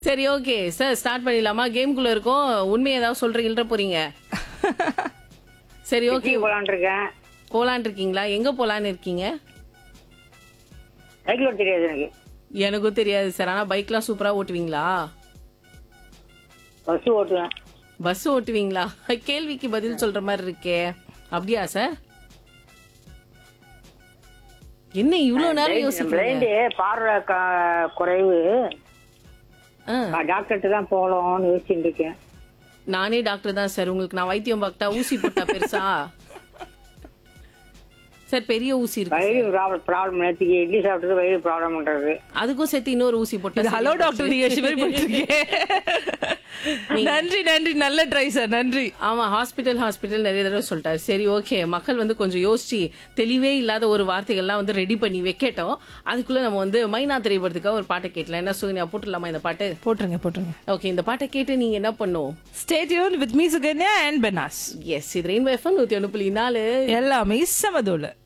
சரி okay sir start பண்ணிடலாமா கேம்குள்ள இருக்கோம் உண்மை ஏதாவது சொல்றீங்கன்ற போறீங்க சரி ஓகே ஓகே போலான் இருக்கேன் போலான் இருக்கீங்களா எங்க போலான்னு இருக்கீங்க சைக்கிள் ஓட்ட தெரியாது எனக்கு எனக்கும் தெரியாது சார் ஆனா பைக்லாம் சூப்பரா ஓட்டுவீங்களா பஸ் ஓட்டுவேன் பஸ் ஓட்டுவீங்களா கேள்விக்கு பதில் சொல்ற மாதிரி இருக்கே அப்படியா சார் என்ன இவ்வளவு நேரம் யோசிக்கிறீங்க பிளைண்டு பார்வை க- குறைவு ஆ, டாக்டர்கிட்ட தான் போகலாம்னு யோசிச்சுட்டு இருக்கேன் நானே டாக்டர் தான் சார் உங்களுக்கு நான் வைத்தியம் பார்த்தா ஊசி போட்டா பெருசா சார் பெரிய ஊசி இருக்கு வயிறு ப்ராப்ளம் ப்ராப்ளம் நேற்றுக்கு இட்லி சாப்பிட்டது வயிறு ப்ராப்ளம் பண்றது அதுக்கும் சேர்த்து இன்னொரு ஊசி போட்டா ஹலோ டாக்டர் நீங்க சிவர் பண்ணிருக்கேன் நன்றி நன்றி நல்ல ட்ரை சார் நன்றி ஆமா ஹாஸ்பிட்டல் ஹாஸ்பிட்டல் நிறைய தடவை சொல்லிட்டாரு சரி ஓகே மக்கள் வந்து கொஞ்சம் யோசிச்சு தெளிவே இல்லாத ஒரு வார்த்தைகள்லாம் வந்து ரெடி பண்ணி வைக்கட்டும் அதுக்குள்ள நம்ம வந்து மைனா திரைப்படத்துக்காக ஒரு பாட்டை கேட்கலாம் என்ன சூனியா போட்டுடலாமா இந்த பாட்டு போட்டுருங்க போட்டுருங்க ஓகே இந்த பாட்டை கேட்டு நீங்க என்ன பண்ணும் stay tuned with me Sukanya and Benaz எஸ் இது ரெயின்போ எஃப்எம் நூத்தி ஒன்று புள்ளி நாலு எல்லாமே சமதோல